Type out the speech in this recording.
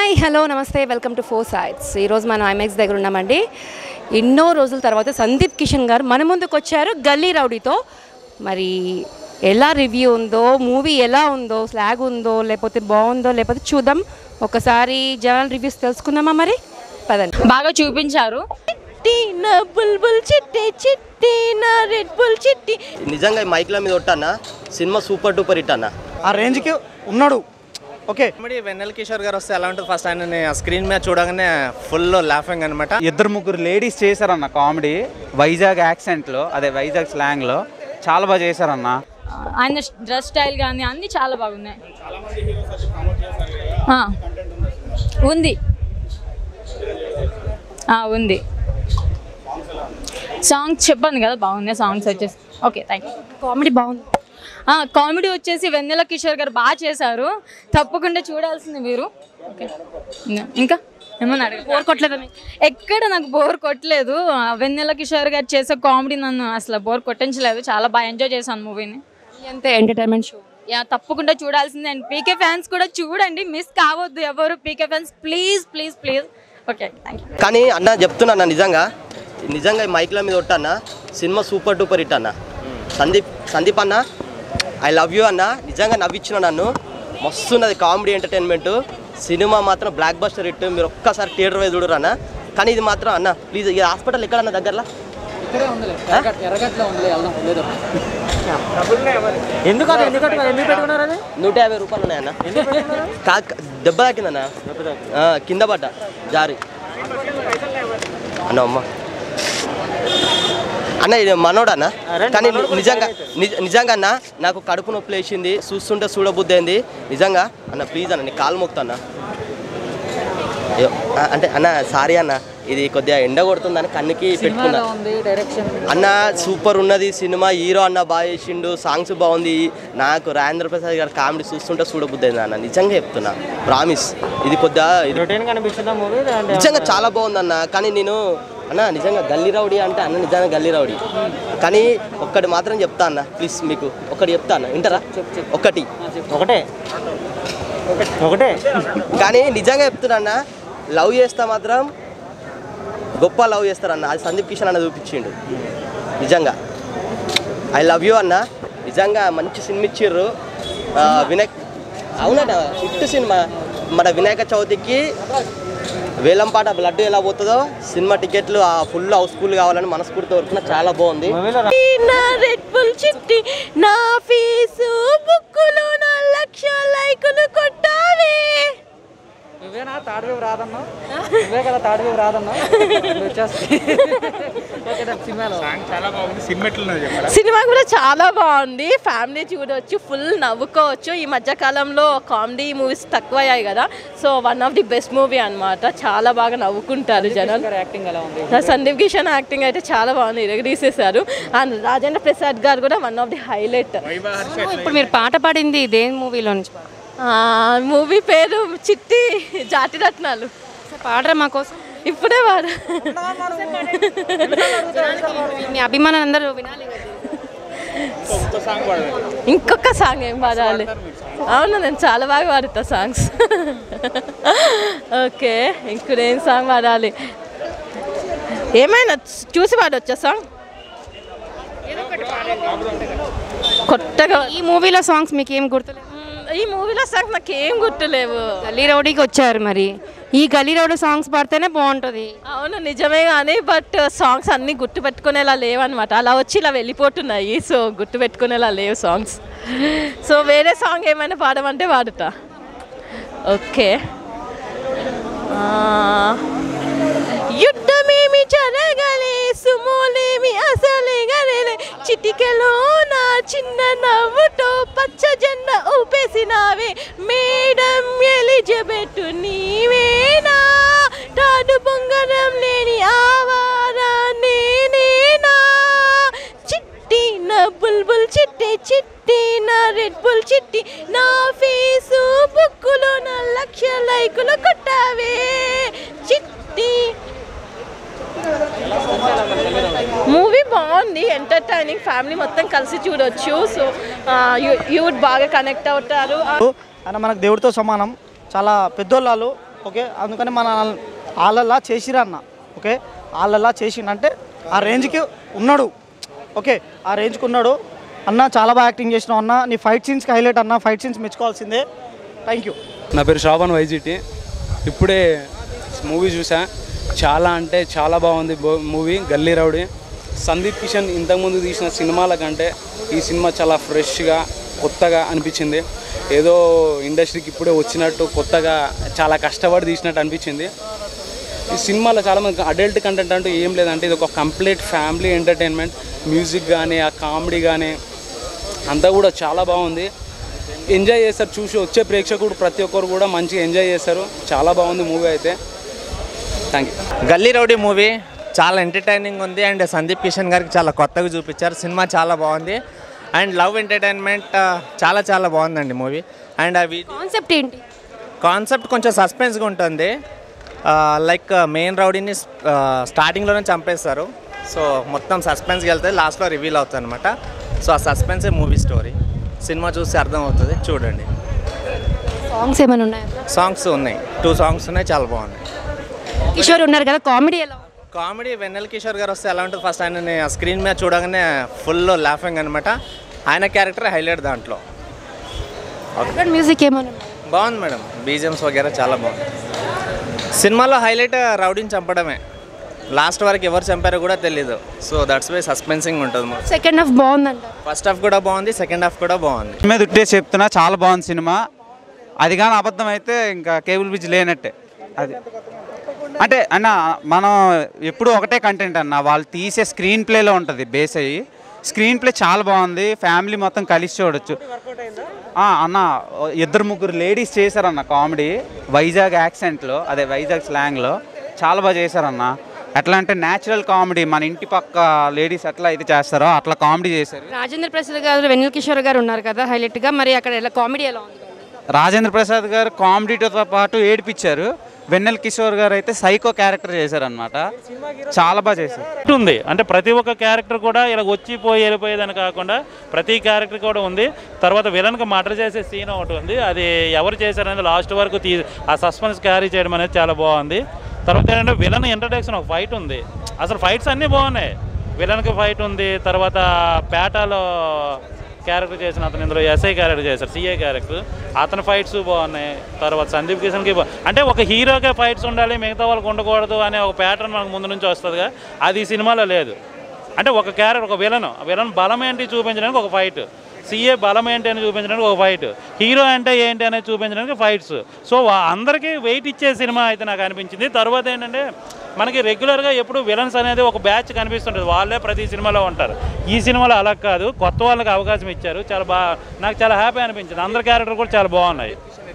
Hi hello నమస్తే welcome to four sites ఈరోజు మనం ఐమాక్స్ దగ్గర ఉన్నామండి ఎన్నో రోజుల తర్వాత సందీప్ కిషన్ గారు మన ముందుకు వచ్చారు గల్లీ రౌడీతో మరి ఎలా రివ్యూ ఉందో మూవీ ఎలా ఉందో స్లాగ్ ఉందో లేకపోతే బాగుందో లేకపోతే చూద్దాం ఒకసారి జనరల్ రివ్యూస్ తెలుసుకుందామా మరి పదండి బాగా చూపించారు చిట్టి నా బుల్బుల్ చిట్టి చిట్టి నా రెడ్ బుల్ చిట్టి నిజంగా ఈ మైక్ల మీద కొట్టన్నా సినిమా సూపర్ డూపర్ హిట్ అన్న ఆ రేంజ్కి ఉన్నాడు ఓకే కామెడీ వెన్నెల కిషోర్ గారు వస్తే ఎలా ఉంటుంది ఫస్ట్ ఆయన స్క్రీన్ మీద చూడగానే ఫుల్ లాఫింగ్ అనమాట ఇద్దరు ముగ్గురు లేడీస్ చేశారన్న కామెడీ వైజాగ్ యాక్సెంట్లో అదే వైజాగ్ స్లాంగ్లో చాలా బాగా చేశారన్న ఆయన డ్రెస్ స్టైల్ కానీ అన్నీ చాలా బాగున్నాయి ఆ, ఉంది ఆ, ఉంది సాంగ్స్ చెప్పాను కదా బాగున్నాయి సాంగ్స్ వచ్చేసి ఓకే థ్యాంక్ యూ కామెడీ బాగుంది కామెడీ వచ్చేసి వెన్నెల కిషోర్ గారు బాగా చేశారు తప్పకుండా చూడాల్సింది మీరు ఓకే ఇంకా ఏమన్నా అడగ బోర్ కొట్టలేదా మీకు? ఎక్కడ నాకు బోర్ కొట్టలేదు ఆ, వెన్నెల కిషోర్ గారు చేసే కామెడీ నన్ను అసలు బోర్ కొట్టించలేదు చాలా బాగా ఎంజాయ్ చేశాను మూవీని అంతే ఎంటర్టైన్మెంట్ షో యా తప్పకుండా చూడాల్సిందే అండ్ పీకే ఫ్యాన్స్ కూడా చూడండి మిస్ కావద్దు ఎవరు PK fans please please please okay thank you కానీ అన్న చెప్తున్నా అన్న నిజంగా నిజంగా ఈ మైక్ల మీద కొట్టన్నా సినిమా సూపర్ డూపర్ హిట్ అన్న సందీప్ సందీప్ అన్న ఐ లవ్ యూ అన్న నిజంగా నవ్వించిన నన్ను మస్తున్నది కామెడీ ఎంటర్టైన్మెంట్ సినిమా మాత్రం బ్లాక్ బస్టర్ హిట్ మీరు ఒక్కసారి థియేటర్ వైజ్ చూడరు అన్న కానీ ఇది మాత్రం అన్న ప్లీజ్ ఈ హాస్పిటల్ ఎక్కడ అన్న దగ్గరలో ఎందుకు అది ఎందుకు అట్లా- ఎందుకు పెట్టుకున్నారు అది నూట యాభై రూపాయలు ఉన్నాయన్న కాక దెబ్బ తాకిందన్న ఆ, కింద పడ్డ జారి అన్న అమ్మ అన్న ఇది మనోడు అన్న కానీ నిజంగా నిజ- నిజంగా అన్న నాకు కడుపు నొప్పి లేచింది చూస్తుంటే చూడబుద్ధి అయింది నిజంగా అన్న ప్లీజ్ అన్న నీ కాలు మొక్తా అన్న అయ్యో, ఆ, అంటే అన్న సారీ అన్న ఇది కొద్దిగా ఎండ కొడుతుందని కన్నుకి పెట్టుకున్నా అన్న సూపర్ ఉన్నది సినిమా హీరో అన్న బాగా చేసిండు సాంగ్స్ బాగుంది నాకు రాజేంద్ర ప్రసాద్ గారి కామెడీ చూస్తుంటే చూడబుద్ధి అయింది అన్న నిజంగా చెప్తున్నా ప్రామిస్ ఇది కొద్దిగా ఇది రొటీన్ కనిపిస్తుందా మూవీ నిజంగా చాలా బాగుంది అన్న కానీ నేను అన్న నిజంగా గల్లీ రౌడీ అంటే అన్న నిజంగా గల్లీ రౌడీ కానీ ఒక్కటి మాత్రం చెప్తా అన్న ప్లీజ్ మీకు ఒకటి చెప్తా అన్న వింటారా ఒకటి ఒకటే ఒకటే కానీ నిజంగా చెప్తున్నా అన్న లవ్ చేస్తా మాత్రం గొప్ప లవ్ చేస్తారన్న అది సందీప్ కిషన్ అన్న చూపించిండు నిజంగా ఐ లవ్ యూ అన్న నిజంగా మంచి సినిమా ఇచ్చిర్రు ఆ, వినాయక్ అవునట హిట్ సినిమా మన వినాయక చవితికి వేలంపాట బ్లడ్ ఎలా పోతుందో సినిమా టికెట్లు ఫుల్ హౌస్ఫుల్ కావాలని మనస్ఫూర్తి కోరుకున్నా చాలా బాగుంది మూవీలో నా రెడ్ బుల్ చిట్టి నా ఫీజు బుక్కులు నా లక్ష లైకులు కొట్టావే నువ్వేనా థర్డ్ వేవ్ రాదన్నా నువ్వే కదా థర్డ్ వేవ్ రాదన్నా సినిమాలో సినిమా కూడా చాలా బాగుంది ఫ్యామిలీ చూడవచ్చు ఫుల్ నవ్వుకోవచ్చు ఈ మధ్య కాలంలో కామెడీ మూవీస్ తక్కువ అయ్యాయి కదా so one of the best movie అన్నమాట చాలా బాగా నవ్వుకుంటారు జనాలు యాక్టింగ్ ఎలా ఉంది నా సందీప్ కిషన్ యాక్టింగ్ అయితే చాలా బాగుంది ఇరగదీసేశారు అండ్ రాజేంద్ర ప్రసాద్ గారు కూడా వన్ ఆఫ్ ది హైలైట్ ఇప్పుడు మీరు పాట పాడింది దేని మూవీలో నుంచి మూవీ పేరు చిట్టి జాతి రత్నాలు ఒకసారి పాడరా మా కోసం ఇప్పుడే వాడు మీ అభిమానులు అందరూ వినాలి కదా. ఇంకొక సాంగ్ ఏం పాడాలి అవును నేను చాలా బాగా పాడుతా సాంగ్స్ ఓకే ఇంకొక ఏం సాంగ్ పాడాలి ఏమైనా చూసి పాడొచ్చా సాంగ్ కొత్తగా ఈ మూవీలో సాంగ్స్ మీకు ఏం గుర్తులేదు మ్మ్, ఈ మూవీలో సాంగ్ నాకు ఏం గుర్తులేవు గల్లీ రౌడీకి వచ్చారు మరి ఈ గల్లీ రౌడీ సాంగ్స్ పాడితేనే బాగుంటుంది అవును నిజమే కానీ బట్ సాంగ్స్ అన్నీ గుర్తు పెట్టుకునేలా లేవన్నమాట అలా వచ్చి ఇలా వెళ్ళిపోతున్నాయి సో గుర్తు పెట్టుకునేలా లేవు సాంగ్స్ సో వేరే సాంగ్ ఏమైనా పాడమంటే పాడుతా ఓకే ఆ, యుద్ధమేమి జరగలే సుమోలేమి అసలే గలే చిటికెలో నా చిన్న నవ్వుతో పచ్చ జెండా ఊపేసినావే మేడం ఎలిజబెట్ నీవేనా తాడు బొంగరం లేని ఆవారా నేనేనా చిట్టి నా బుల్బుల్ చిట్టి చిట్టి నా రెడ్ బుల్ చిట్టి నా ఫేసు బుక్కులో నా లక్ష లైకులు కొట్టావే చిట్టి మూవీ బాగుంది ఎంటర్టైనింగ్ ఫ్యామిలీ మొత్తం కలిసి చూడొచ్చు సో యూత్ బాగా కనెక్ట్ అవుతారు ఆయన మనకు దేవుడితో సమానం చాలా పెద్దోళ్ళు ఓకే అందుకని మన వాళ్ళలా చేసిరా అన్న ఓకే వాళ్ళలా చేసిండంటే ఆ రేంజ్కి ఉన్నాడు ఓకే ఆ రేంజ్కి ఉన్నాడు అన్న చాలా బాగా యాక్టింగ్ చేసినావు అన్న నీ ఫైట్ సీన్స్కి హైలైట్ అన్న ఫైట్ సీన్స్ మెచ్చుకోవాల్సిందే థ్యాంక్ యూ నా పేరు శోభన్ వైజిటి ఇప్పుడే మూవీ చూసా చాలా అంటే చాలా బాగుంది మూవీ గల్లీ రౌడీ సందీప్ కిషన్ ఇంతకుముందు తీసిన సినిమాల కంటే ఈ సినిమా చాలా ఫ్రెష్గా కొత్తగా అనిపించింది ఏదో ఇండస్ట్రీకి ఇప్పుడే వచ్చినట్టు కొత్తగా చాలా కష్టపడి తీసినట్టు అనిపించింది ఈ సినిమాలో చాలా మంది అడల్ట్ కంటెంట్ అంటూ ఏం లేదంటే ఇది ఒక కంప్లీట్ ఫ్యామిలీ ఎంటర్టైన్మెంట్ మ్యూజిక్ కానీ ఆ కామెడీ కానీ అంతా కూడా చాలా బాగుంది ఎంజాయ్ చేస్తారు చూసి వచ్చే ప్రేక్షకుడు ప్రతి ఒక్కరు కూడా మంచిగా ఎంజాయ్ చేస్తారు చాలా బాగుంది మూవీ అయితే thank you Gully Rowdy movie చాలా ఎంటర్టైనింగ్ ఉంది అండ్ సందీప్ కిషన్ గారికి చాలా కొత్తగా చూపించారు సినిమా చాలా బాగుంది అండ్ లవ్ ఎంటర్టైన్మెంట్ చాలా చాలా బాగుందండి మూవీ అండ్ అవి కాన్సెప్ట్ ఏంటి కాన్సెప్ట్ కొంచెం సస్పెన్స్గా ఉంటుంది లైక్ మెయిన్ రౌడీని స్టార్టింగ్లోనే చంపేస్తారు సో మొత్తం సస్పెన్స్కి వెళ్తే లాస్ట్లో రివీల్ అవుతుంది అనమాట సో ఆ సస్పెన్సే మూవీ స్టోరీ సినిమా చూస్తే అర్థం అవుతుంది చూడండి సాంగ్స్ ఏమైనా ఉన్నాయా సాంగ్స్ ఉన్నాయి టూ సాంగ్స్ ఉన్నాయి చాలా బాగున్నాయి కిషోర్ ఉన్నారు కదా కామెడీ ఎలా ఉంది? కామెడీ వెన్నెల కిషోర్ గారు వస్తే ఎలా ఉంటుంది ఫస్ట్ ఆయన స్క్రీన్ మీద చూడగానే ఫుల్ లాఫింగ్ అనమాట ఆయన క్యారెక్టర్ హైలైట్ దాంట్లో బ్యాక్గ్రౌండ్ మ్యూజిక్ ఏమైనా ఉందా? బాగుంది మేడం బీజిఎమ్స్ వగేరా చాలా బాగుంది సినిమాలో హైలైట్ రౌడీని చంపడమే లాస్ట్ వరకు ఎవరు చంపారో కూడా తెలీదు సో దట్స్ వై సస్పెన్సింగ్ ఉంటుంది సెకండ్ హాఫ్ బాగుందంట ఫస్ట్ హాఫ్ కూడా బాగుంది సెకండ్ హాఫ్ కూడా బాగుంది మీద ఉట్టేసి చెప్తున్నా చాలా బాగుంది సినిమా అది కానీ అబద్ధం అయితే ఇంకా కేబుల్ బ్రిడ్జ్ లేనట్టే అది అంటే అన్న మనం ఎప్పుడు ఒకటే కంటెంట్ అన్న వాళ్ళు తీసే స్క్రీన్ ప్లేలో ఉంటుంది బేస్ అయ్యి స్క్రీన్ ప్లే చాలా బాగుంది ఫ్యామిలీ మొత్తం కలిసి చూడొచ్చు ఆ, అన్న ఇద్దరు ముగ్గురు లేడీస్ చేశారన్న కామెడీ వైజాగ్ యాక్సెంట్లో అదే వైజాగ్ స్లాంగ్లో చాలా బాగా చేశారన్న ఎట్లా అంటే న్యాచురల్ కామెడీ మన ఇంటి పక్క లేడీస్ ఎట్లా అయితే చేస్తారో అట్లా కామెడీ చేశారు రాజేంద్ర ప్రసాద్ గారు వెన్నెల కిషోర్ గారు ఉన్నారు కదా హైలైట్గా మరి అక్కడ ఎలా కామెడీ ఎలా ఉంది రాజేంద్ర ప్రసాద్ గారు కామెడీతో పాటు ఏడిపించారు వెన్నెల కిషోర్ గారు అయితే సైకో క్యారెక్టర్ చేశారనమాట చాలా బాగా చేశారు ఉంది అంటే ప్రతి ఒక్క క్యారెక్టర్ కూడా ఇలా వచ్చి పోయి వెళ్ళిపోయేదని కాకుండా ప్రతి క్యారెక్టర్ కూడా ఉంది తర్వాత విలన్కి మర్డర్ చేసే సీన్ ఒకటి ఉంది అది ఎవరు చేశారనేది లాస్ట్ వరకు తీ ఆ సస్పెన్స్ క్యారీ చేయడం అనేది చాలా బాగుంది తర్వాత ఏంటంటే విలన్ ఇంట్రడక్షన్ ఒక ఫైట్ ఉంది అసలు ఫైట్స్ అన్నీ బాగున్నాయి విలన్కి ఫైట్ ఉంది తర్వాత పేటాలో క్యారెక్టర్ చేసిన అతను ఇందులో ఎస్ఐ క్యారెక్టర్ చేశారు సిఏ క్యారెక్టర్ అతని ఫైట్స్ బాగున్నాయి తర్వాత సందీప్ కిషన్కి బా- అంటే ఒక హీరోకే ఫైట్స్ ఉండాలి మిగతా వాళ్ళకి ఉండకూడదు అనే ఒక ప్యాటర్న్ మనకు ముందు నుంచి వస్తుందిగా అది ఈ సినిమాలో లేదు అంటే ఒక క్యారెక్టర్ ఒక విలన్ విలన్ బలం ఏంటి చూపించడానికి ఒక ఫైట్ సీఏ బలం ఏంటి అని చూపించడానికి ఒక ఫైట్ హీరో అంటే ఏంటి అనేది చూపించడానికి ఫైట్స్ సో వా- అందరికీ వెయిట్ ఇచ్చే సినిమా అయితే నాకు అనిపించింది తర్వాత ఏంటంటే మనకి రెగ్యులర్గా ఎప్పుడు విలన్స్ అనేది ఒక బ్యాచ్ కనిపిస్తుంటుంది వాళ్ళే ప్రతి సినిమాలో ఉంటారు ఈ సినిమాలో అలా కాదు కొత్త వాళ్ళకి అవకాశం ఇచ్చారు చాలా బాగా నాకు చాలా హ్యాపీ అనిపించింది అందరి క్యారెక్టర్ కూడా చాలా బాగున్నాయి